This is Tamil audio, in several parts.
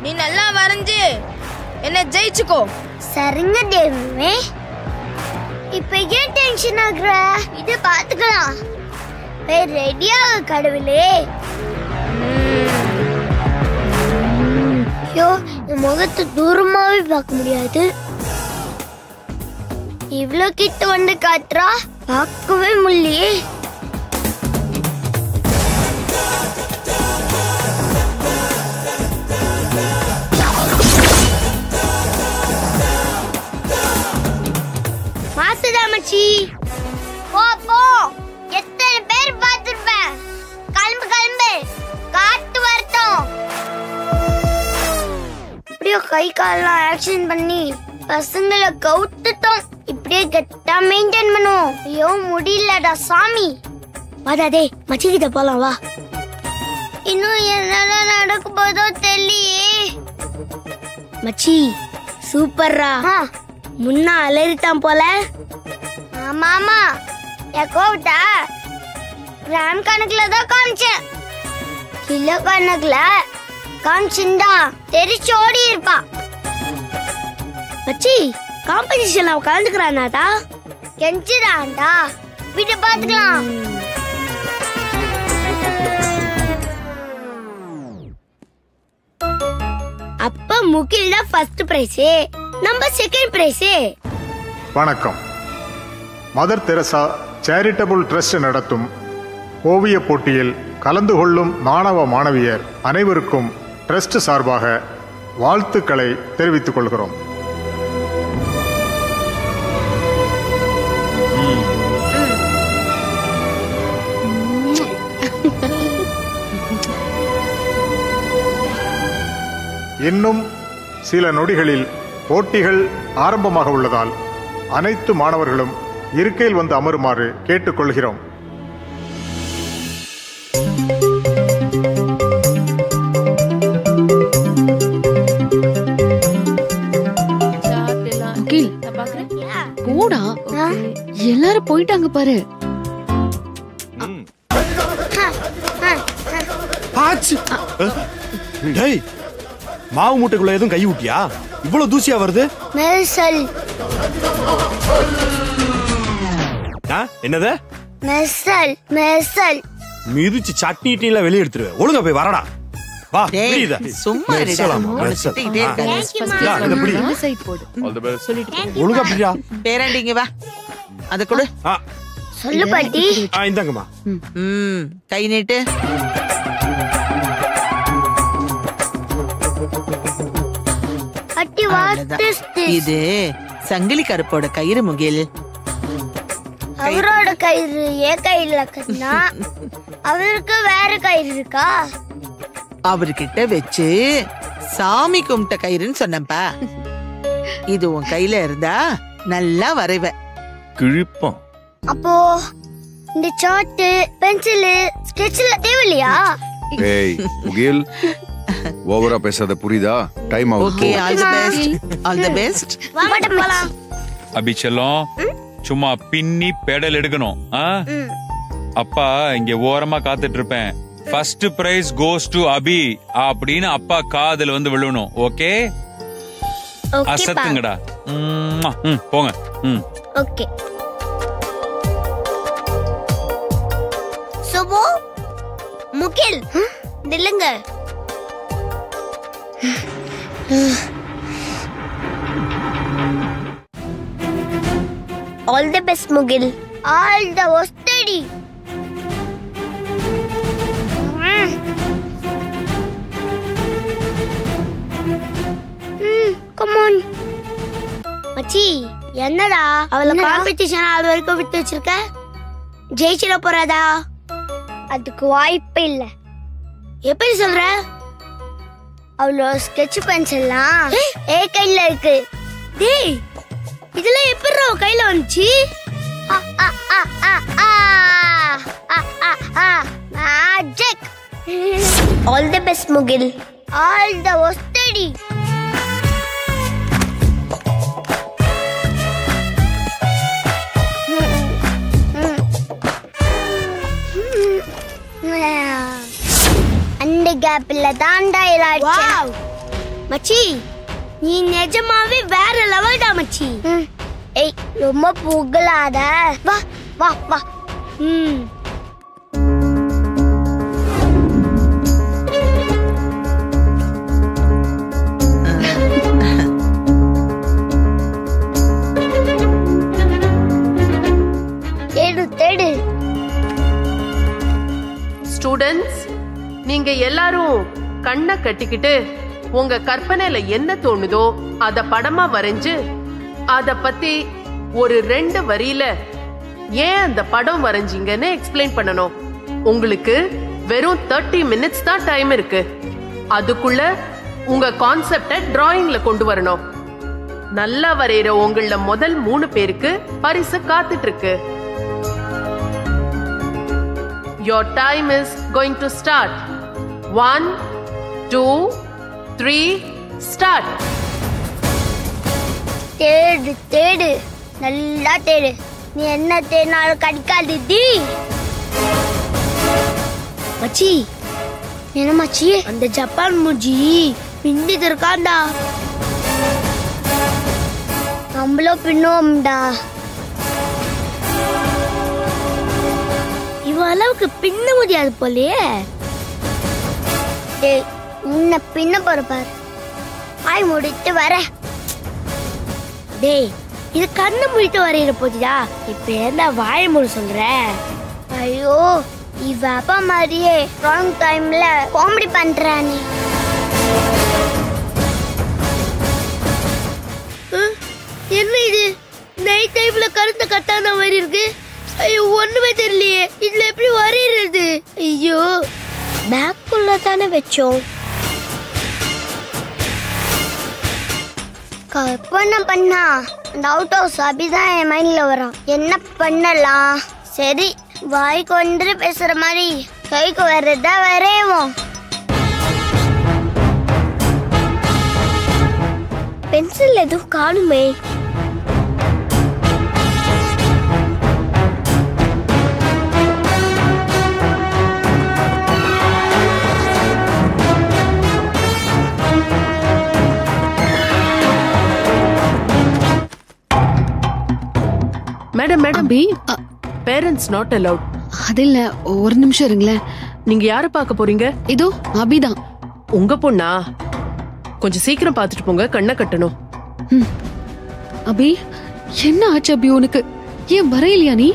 நீ நல்லா வரைஞ்சு என்ன ஜெயிச்சுக்கோ சரிங்க தேவமே இப்ப ஏன் டென்ஷன் ஆகுற இது பாத்துக்கலாம் ரெடியா கடவுளே ஐயோ என் முகத்தை தூரமாவே பார்க்க முடியாது இவ்ளோ கிட்ட வந்து காட்டுறா பார்க்கவே முடியலையே மாத்துதா மச்சி போ போ எத்தனை பேர் பார்த்திருப்பேன் கிளம்பு கிளம்பு காட்டு வரட்டும் இப்படியோ கை காலெல்லாம் ஆக்ஷன் பண்ணி பசங்களை கவுத்துட்டோம் இப்படியே கெட்டா மெயின்டைன் பண்ணுவோம் ஐயோ முடியலடா சாமி வாடா டேய் மச்சி கிட்ட போலாம் வா இன்னும் என்னென்ன நடக்க போதோ தெரியலையே மச்சி சூப்பர்ரா முன்னா அலறிட்டான் போல ஆமா ஆமா என் கோவிட்டா கிராம் கணக்குல தான் காமிச்சேன் கிலோ கணக்குல காமிச்சிருந்தா தெரிச்சு ஓடி இருப்பான் மச்சி காம்படிஷன்ல அவன் கலந்துக்கிறானாடா கெஞ்சிடான்டா வீட்டை பாத்துக்கலாம் அப்ப முகில் தான் ஃபர்ஸ்ட் பிரைஸ் நம்ம செகண்ட் பிரைஸ் வணக்கம் மதர் தெரசா சேரிட்டபிள் ட்ரஸ்ட் நடத்தும் ஓவியப் போட்டியில் கலந்து கொள்ளும் மாணவ மாணவியர் அனைவருக்கும் ட்ரஸ்ட் சார்பாக வாழ்த்துக்களை தெரிவித்துக் கொள்கிறோம் இன்னும் சில நொடிகளில் போட்டிகள் ஆரம்பமாக உள்ளதால் அனைத்து மாணவர்களும் இருக்கையில் வந்து அமருமாறு கேட்டுக்கொள்கிறோம் அகில் போடா எல்லாரும் போயிட்டாங்க பாரு ஆச்சு டேய் மாவு மூட்டைக்குள்ள எதுவும் கை விட்டியா இவ்வளவு தூசியா வருது மெர்சல் ஆ, என்னது மெர்சல் மெர்சல் மிதிச்சு சட்னி டீல வெளிய எடுத்துருவேன் ஒழுங்கா போய் வரடா வா டேய், பிடி இத. சும்மா இருடா. மெர்சலாமா, உன்னை மெர்சல். சுத்திக்கிட்டே ஆ. இருக்காத. இந்தா, இத பிடி. இந்த சைடு போடு ஒழுங்கா பிடிடா பேராண்டிங்க வா அத கொடு ஆ, சொல்லு பாட்டி ஆ, இந்தாங்கம்மா ம் கை நீட்டு பாட்டி வாட் அவ்வளவுதான். இஸ் திஸ் இது சங்கிலி கருப்போட கயிறு முகில் அவரோட கயிறு ஏன் கையில கட்டினா அவருக்கு வேற கயிறு இருக்கா அவர்கிட்ட வச்சு சாமி கும்பிட்ட கயிறுன்னு சொன்னப்பா இது உன் கையில இருந்தா நல்லா வரைவ கிழிப்போம் அப்போ இந்த சார்ட் பென்சில் ஸ்கெட்ச்ல தேவையில்லையா ஏய் முகில் ஓவரா பேசாத புரியுதா டைம் ஓகே ஆகுது all the best all the best வாங்க போலாம் அபி செல்லம் சும்மா பின்னி பெடல் எடுக்கணும் ஆ? அப்பா இங்க ஓரமா காத்துட்டு இருப்பேன் first prize goes to Abhi அப்படின்னு அப்பா காதுல வந்து விழணும் ஓகே ஓகே அசத்துங்கடா ம்மா. ம், போங்க ம் ஓகே சுபு முகில் நில்லுங்க all the best Mukil all the study come on மச்சி என்னடா அவள காம்படிஷன் அது வரைக்கும் விட்டு வச்சிருக்க ஜெயிச்சிட போறாதா அதுக்கு வாய்ப்பே இல்ல எப்படி சொல்ற அவளோட ஸ்கெட்ச் பென்சில்லாம் ஏ கையில இருக்கு டேய் இதெல்லாம் எப்படி அவ கையில வந்துச்சு magic all the best Mukil all the study அந்த கேப்ல தாண்டா இல்லாச்சு மச்சி நீ நிஜமாவே வேற லெவல்டா மச்சி ஏய் ரொம்ப புகழாத வா வா வா ம் தேடு தேடு ஸ்டூடெண்ட்ஸ் நீங்க எல்லாரும் கண்ணை கட்டிக்கிட்டு உங்க கற்பனையில என்ன தோணுதோ அத படமா வரைஞ்சு அத பத்தி ஒரு ரெண்டு வரியில ஏன் அந்த படம் வரைஞ்சீங்கன்னு எக்ஸ்பிளைன் பண்ணணும் உங்களுக்கு வெறும் தேர்ட்டி மினிட்ஸ் தான் டைம் இருக்கு அதுக்குள்ள உங்க கான்செப்ட டிராயிங்ல கொண்டு வரணும் நல்லா வரைகிற உங்கள முதல் மூணு பேருக்கு பரிசு காத்துட்டு இருக்கு Your time is going to start. One, two, three, start. தேடு தேடு நல்லா தேடு நீ என்ன தேடினாலும் கிடைக்காது டி மச்சி என்ன மச்சி அந்த ஜப்பான் மூஜி பின்னிட்டு இருக்கான்டா நம்மளும் பின்னுவோம்டா இவன் அளவுக்கு பின்ன முடியாது போலயே டேய் உன்னை பின்ன போற பாரு ஆய் முடித்து வர டேய் இது கண்ணு முடித்து வரையிற போதியா இப்ப என்ன வாய மூட சொல்ற ஐயோ இவ அப்பா மாதிரியே ராங் டைம்ல காமெடி பண்றானே என்ன இது நைட் டைம்ல கருத்த கட்டான மாதிரி இருக்கு ஐயோ ஒண்ணுமே தெரியலையே இதுல எப்படி வரையிறது ஐயோ பேக்குள்ள தானே வச்சோம் கற்பனை பண்ணா அந்த அவுட் ஹவுஸ் அபிதான் என் மைண்ட்ல வரும் என்ன பண்ணலாம் சரி வாய்க்கு வந்து பேசுற மாதிரி கைக்கு வர்றதா வரைவோம் பென்சில் எதுவும் காணுமே madam madam Abhi uh, parents not allowed அது இல்ல ஒரு நிமிஷம் இருங்களேன் நீங்க யார பார்க்க போறீங்க இதோ அபிதான் உங்க பொண்ணா கொஞ்சம் சீக்கிரம் பார்த்துட்டு போங்க கண்ணை கட்டணும் அபி என்ன ஆச்சு அபி உனக்கு ஏன் வரையிலையா நீ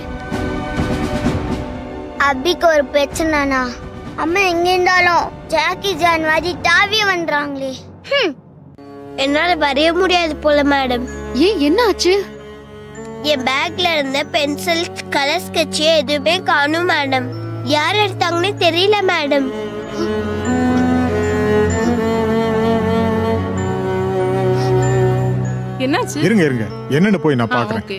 அபிக்கு ஒரு பிரச்சனைனா அம்மா எங்க இருந்தாலும் ஜாக்கி ஜான் மாதிரி தாவிய வந்துறாங்களே ஹம். என்னால வரைய முடியாது போல மேடம் ஏன் என்ன ஆச்சு என் பேக்ல இருந்த பென்சில் கலர் ஸ்கெட்ச் எதுவுமே காணும் மேடம் யார் எடுத்தாங்கன்னு தெரியல மேடம் என்னாச்சு இருங்க இருங்க என்னன்னு போய் நான் பாக்குறேன் ஓகே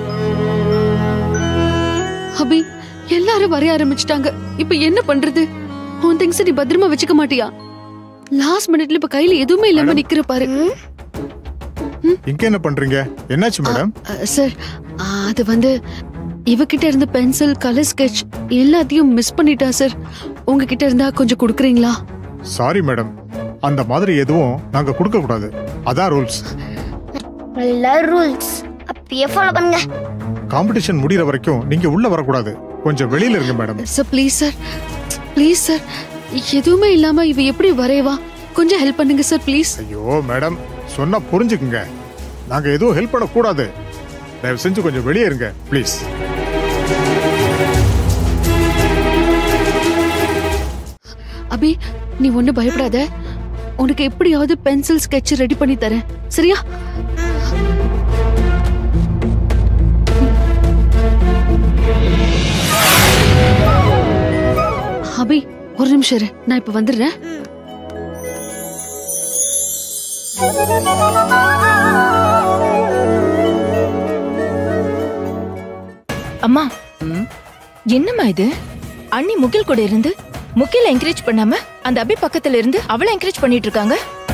அபி எல்லாரும் வரைய ஆரம்பிச்சிட்டாங்க இப்ப என்ன பண்றது உன் திங்ஸ் நீ பத்திரமா வச்சுக்க மாட்டியா லாஸ்ட் மினிட்ல இப்ப கையில எதுவுமே இல்லாம நிக்கிற பாரு இங்க என்ன பண்றீங்க என்னாச்சு மேடம் அஹ், சார் அஹ், அது வந்து இவகிட்ட இருந்த பென்சில் கலர் ஸ்கெட்ச் எல்லாத்தையும் மிஸ் பண்ணிட்டா சார் உங்ககிட்ட இருந்தா கொஞ்சம் கொடுக்குறீங்களா சாரி மேடம் அந்த மாதிரி எதுவும் நாங்க கொடுக்க கூடாது அதான் ரூல்ஸ் நல்ல ரூல்ஸ் அப்படியே ஃபாலோ பண்ணுங்க காம்படிஷன் முடியற வரைக்கும் நீங்க உள்ள வரக்கூடாது கொஞ்சம் வெளியில இருங்க madam sir please sir please sir எதுவுமே இல்லாம இவ எப்படி வரையவா கொஞ்சம் ஹெல்ப் பண்ணுங்க சார் ப்ளீஸ் ஐயோ மேடம் சொன்னா புரிஞ்சுக்குங்க நாங்க எதுவும் ஹெல்ப் பண்ண கூடாது தயவு செஞ்சு கொஞ்சம் வெளியே இருங்க ப்ளீஸ் அபி நீ ஒண்ணு பயப்படாத உனக்கு எப்படியாவது பென்சில் ஸ்கெட்ச் ரெடி பண்ணி தரேன் சரியா அபி ஒரு நிமிஷம் இரு நான் இப்ப வந்துடுறேன் அம்மா என்னம்மா இது அண்ணி முகில் கூட இருந்து முகில் என்கரேஜ் பண்ணாம அந்த அபி பக்கத்துல இருந்து அவளை என்கரேஜ் பண்ணிட்டு இருக்காங்க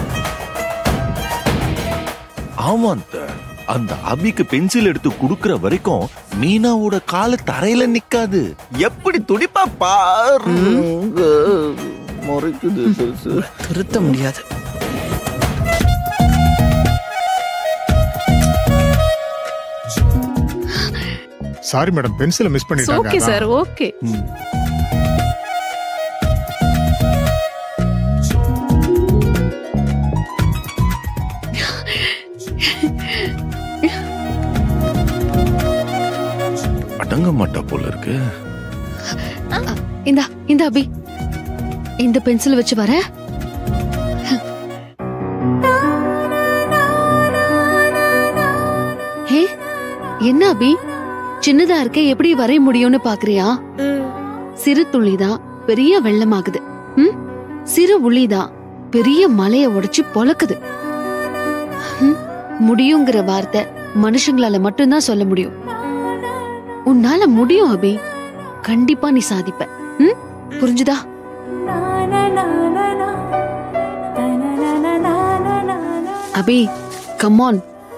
ஆமா அத்தை. அந்த அபிக்கு பென்சில் எடுத்து குடுக்கற வரைக்கும் மீனாவோட கால தரையில நிக்காது எப்படி துடிப்பா பாரு முறைக்குது திருத்த முடியாது சாரி மேடம் பென்சிலை மிஸ் ஓகே பண்ணிட்டாங்க சார் அதான். ஓகே அடங்க மாட்டா போல இருக்கு இந்தா இந்த அபி இந்த பென்சில் வச்சு வர ஹே என்ன அபி சின்னதா இருக்க எப்படி வரைய முடியும்னு பாக்குறியா சிறு துளிதான் பெரிய வெள்ளமாகுது ம்? சிறு உளிதான் பெரிய மலைய உடைச்சு பொளக்குது ம்? முடியுங்கிற வார்த்தை மனுஷங்களால மட்டும்தான் சொல்ல முடியும் உன்னால முடியும் அபி கண்டிப்பா நீ சாதிப்ப ம்? புரிஞ்சுதா அபி கம்மான்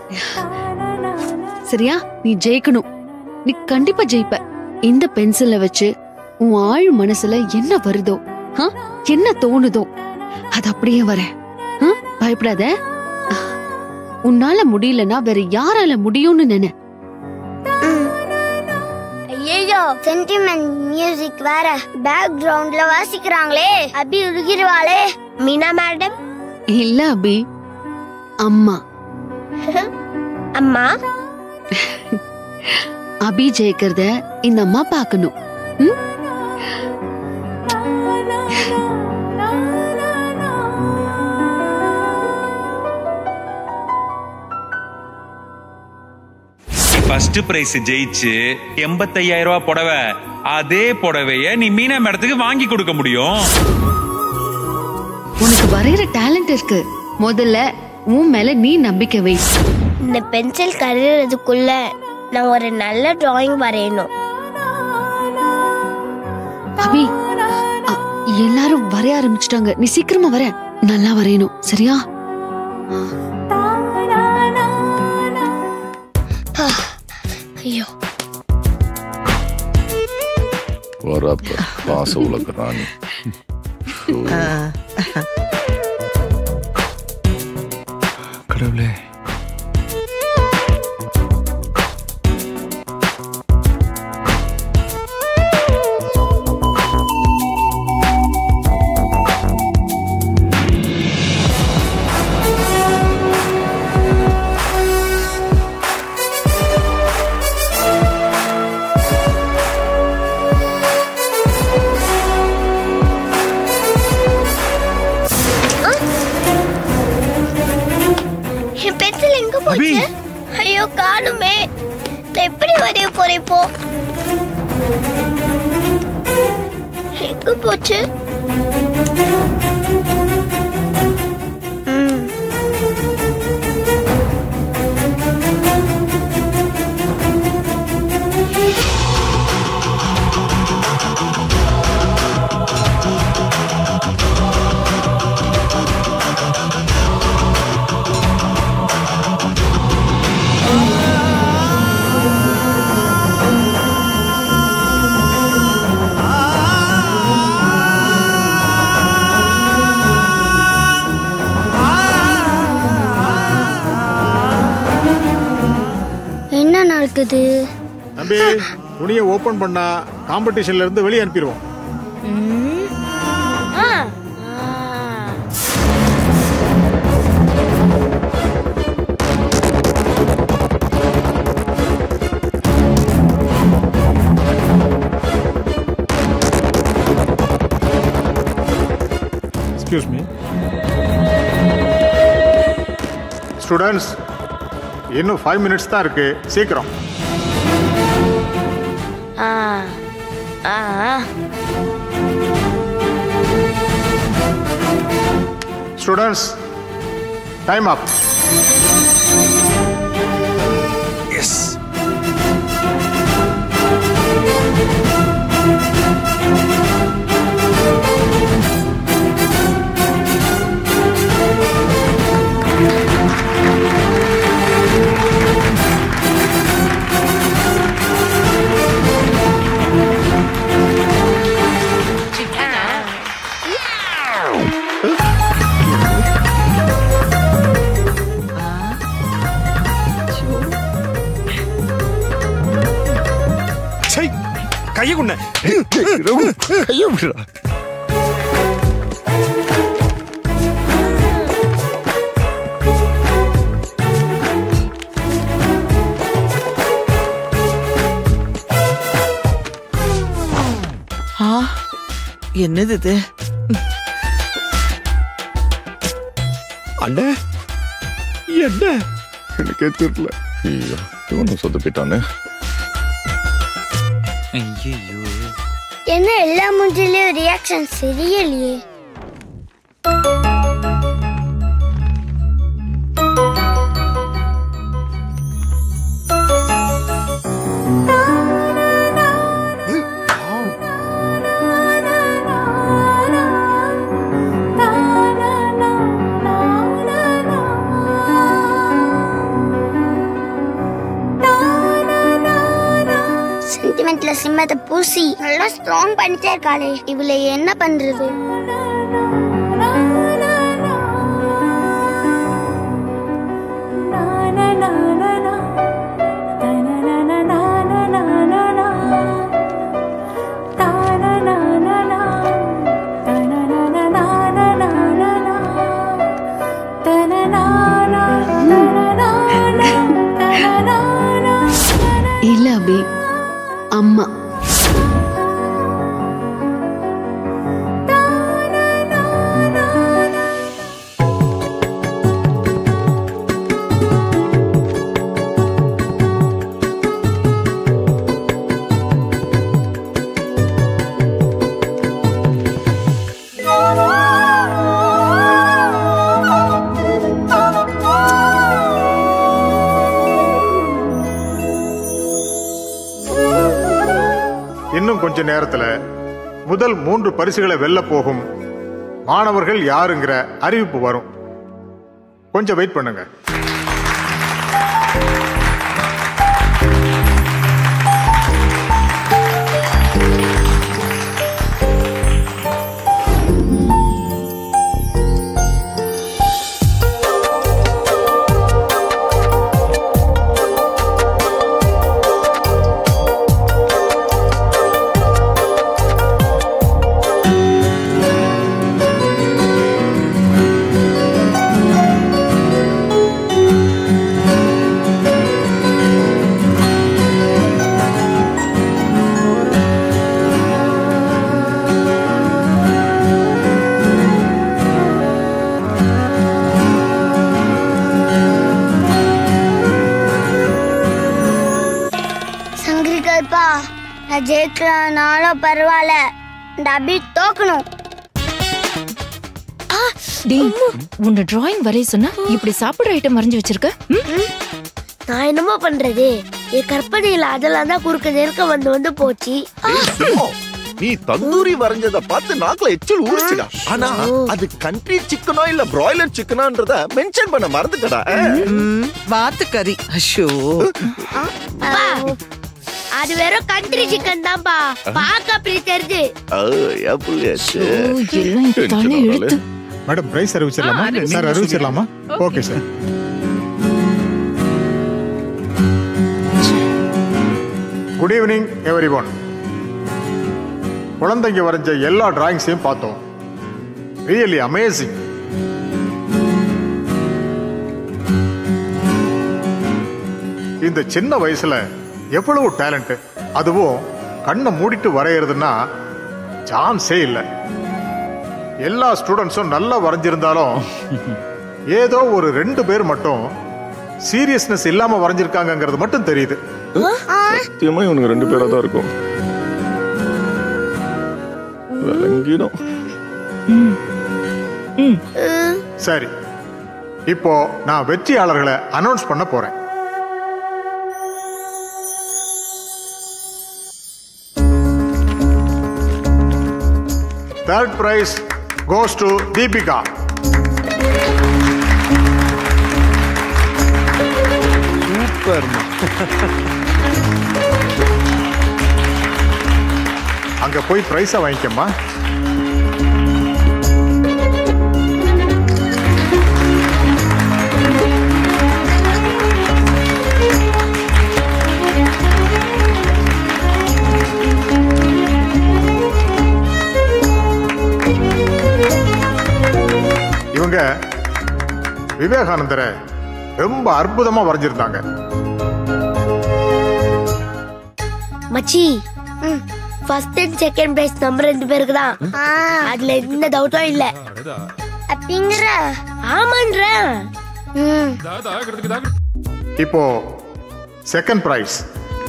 சரியா நீ ஜெயிக்கணும் நீ கண்டிப்பா ஜெயிப்ப இந்த பென்சிலை வச்சு உன் ஆழ் மனசுல என்ன வருதோ ஆ? என்ன தோணுதோ அது அப்படியே வர ஆ? பயப்படாத உன்னால முடியலன்னா வேற யாரால முடியும்னு நினை ஐயோ சென்டிமெண்ட் மியூசிக் வேற பேக்ரவுண்ட்ல வாசிக்கிறாங்களே அபி உருகிருவாளே மீனா மேடம் இல்ல அபி அம்மா அம்மா அபி ஜெயிக்கிறத இந்த அம்மா பார்க்கணும் ம்? ஃபர்ஸ்ட் பிரைஸ் ஜெயிச்சு எண்பத்தையாயிரம் ரூபாய் புடவை அதே புடவைய நீ மீனா மேடத்துக்கு வாங்கி கொடுக்க முடியும் உனக்கு வரைகிற டேலண்ட் இருக்கு முதல்ல உன் மேல நீ நம்பிக்கை வை இந்த பென்சில் கருதுறதுக்குள்ள நான் ஒரு நல்ல டிராயிங் வரையணும் அபி அ, எல்லாரும் வரைய ஆரம்பிச்சிட்டாங்க நீ சீக்கிரமா வர நல்லா வரையணும் சரியா ஐயோ வரப்ப பாச உலக ராணி கடவுளே என் பென்சில் எங்க போச்சு ஐயோ காணுமே நான் எப்படி வரைய போறேன் இப்போ எங்க போச்சு ம். என்ன நடக்குது தம்பி துணியை ஓபன் பண்ணா காம்படிஷன்ல இருந்து வெளியே அனுப்பிடுவோம் ஆ எக்ஸ்கியூஸ் மீ ஸ்டூடெண்ட்ஸ் இன்னும் ஃபைவ் மினிட்ஸ் தான் இருக்கு சீக்கிரம் ah ah students time up yes உன்னை கையை விடுறா ஆ என்னது இது அண்ணே என்ன எனக்கே தெரியல ஐயோ இவனும் சொத்து போயிட்டானே ஐயோ என்ன எல்லா மூஞ்சிலையும் ரியாக்ஷன் சரியில்லையே சென்டிமெண்ட்ல சிம்மத்தை பூசி நல்லா ஸ்ட்ராங் பண்ணிட்டே இருக்காளே இவளை என்ன பண்றது இல்ல அபி அம்மா இன்னும் கொஞ்ச நேரத்துல முதல் மூன்று பரிசுகளை வெல்ல போகும் மாணவர்கள் யாருங்கிற அறிவிப்பு வரும் கொஞ்சம் வெயிட் பண்ணுங்க சங்கரி கல்பா நான் ஜெயிக்கிறனாலும் பரவாயில்ல இந்த அபி தோக்கணும் டேய் உன்னை டிராயிங் வரைய சொன்னா இப்படி சாப்பிடுற ஐட்டம் வரைஞ்சு வச்சிருக்க ம்? நான் என்னமோ பண்றது என் கற்பனையில அதெல்லாம் தான் குறுக்க நெருக்க வந்து வந்து போச்சு நீ தந்தூரி வரைஞ்சத பார்த்து நாக்குல எச்சில் ஊறிச்சுடா ஆனா அது கண்ட்ரி சிக்கனோ இல்ல பிராய்லர் சிக்கனான்றத மென்ஷன் பண்ண மறந்துட்டடா ம், வாத்து கறி அஷோ அப்பா, அது வெறும் கண்ட்ரி சிக்கன் தான்ப்பா பார்க்க அப்படி தெரியுது ஓ, எல்லாம் இந்த தலை எழுத்து மேடம் பிரைஸ் அறிவிச்சிடலாமா ஆ, அறிவிங்க, சார் அறிவிச்சிடலாமா Okay. Okay sir good evening everyone குழந்தைங்க வரைஞ்ச எல்லா டிராயிங்ஸையும் பார்த்தோம் ரியலி அமேசிங் இந்த சின்ன வயசுல எவ்வளவு டேலண்ட் அதுவும் கண்ணை மூடிட்டு வரைகிறதுன்னா சான்ஸே இல்லை எல்லா ஸ்டூடெண்ட்ஸும் நல்லா வரைஞ்சிருந்தாலும் ஏதோ ஒரு ரெண்டு பேர் மட்டும் சீரியஸ்னஸ் இல்லாம வரைஞ்சிருக்காங்கங்கிறது மட்டும் தெரியுது சத்தியமா இவனுக்கு ரெண்டு பேரா தான் இருக்கும் விளங்கிடும் சரி இப்போ நான் வெற்றியாளர்களை அனௌன்ஸ் பண்ண போறேன் third prize goes to Deepika super அங்க போய் பிரைஸை வாங்கிக்கம்மா இவங்க விவேகானந்தரை ரொம்ப அற்புதமா வரைஞ்சிருந்தாங்க மச்சி ஃபர்ஸ்ட் அண்ட் செகண்ட் பிரைஸ் நம்ம ரெண்டு பேருக்கு தான் அதுல எந்த டவுட்டும் இல்ல அப்படிங்கிற ஆமான்ற இப்போ second prize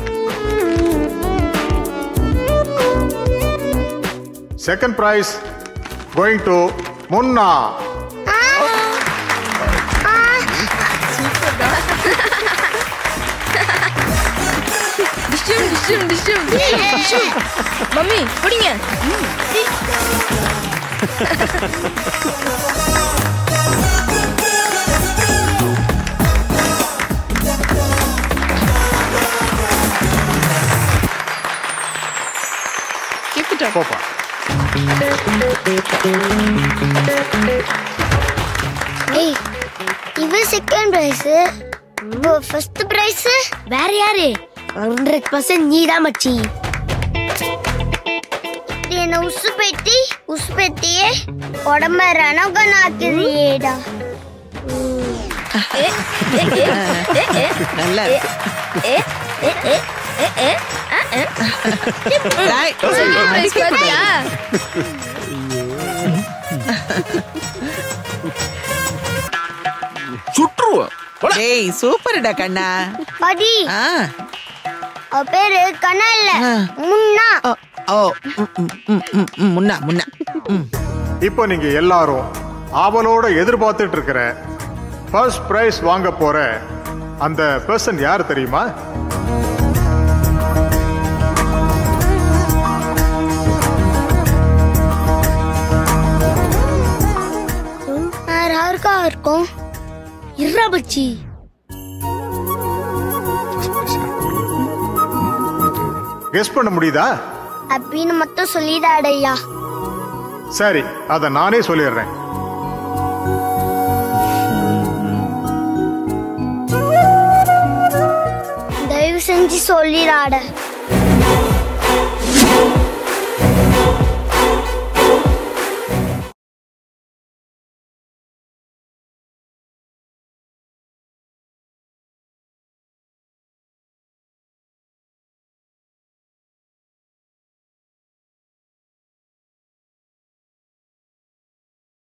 second prize going to Munna டிஷ்யூம் டிஷ்யூம் டிஷ்யூம் டிஷ்யூம் மம்மி பிடிங்க போப்பா ஏய் இவ செகண்ட் பிரைஸ் ஃபர்ஸ்ட் பிரைஸ் வேற யாரு ஹண்ட்ரட் பர்சன்ட் நீ தான் மச்சி என்ன உசு பெட்டி உசு பெட்டியே உடம்ப ரணகனாக்குறியேடா நல்லா டேய், பாத்தியா சுற்றுவேன் டேய் சூப்பர்டா கண்ணா படி ஆ அவ பேரு கண்ணா இல்ல முன்னா ஓ, ஓ ம், ம், ம், ம், ம், முன்னா முன்னா ம். இப்போ நீங்க எல்லாரும் ஆவலோட எதிர்பார்த்துட்டு இருக்கிற ஃபர்ஸ்ட் பிரைஸ் வாங்க போற அந்த பர்சன் யார் தெரியுமா யாருக்கா இருக்கும் இருறா பச்சி கெஸ் பண்ண முடியுதா அப்படின்னு மட்டும் சொல்லிடாடையா சரி அதை நானே சொல்லிடுறேன் தயவு செஞ்சு சொல்லிடாட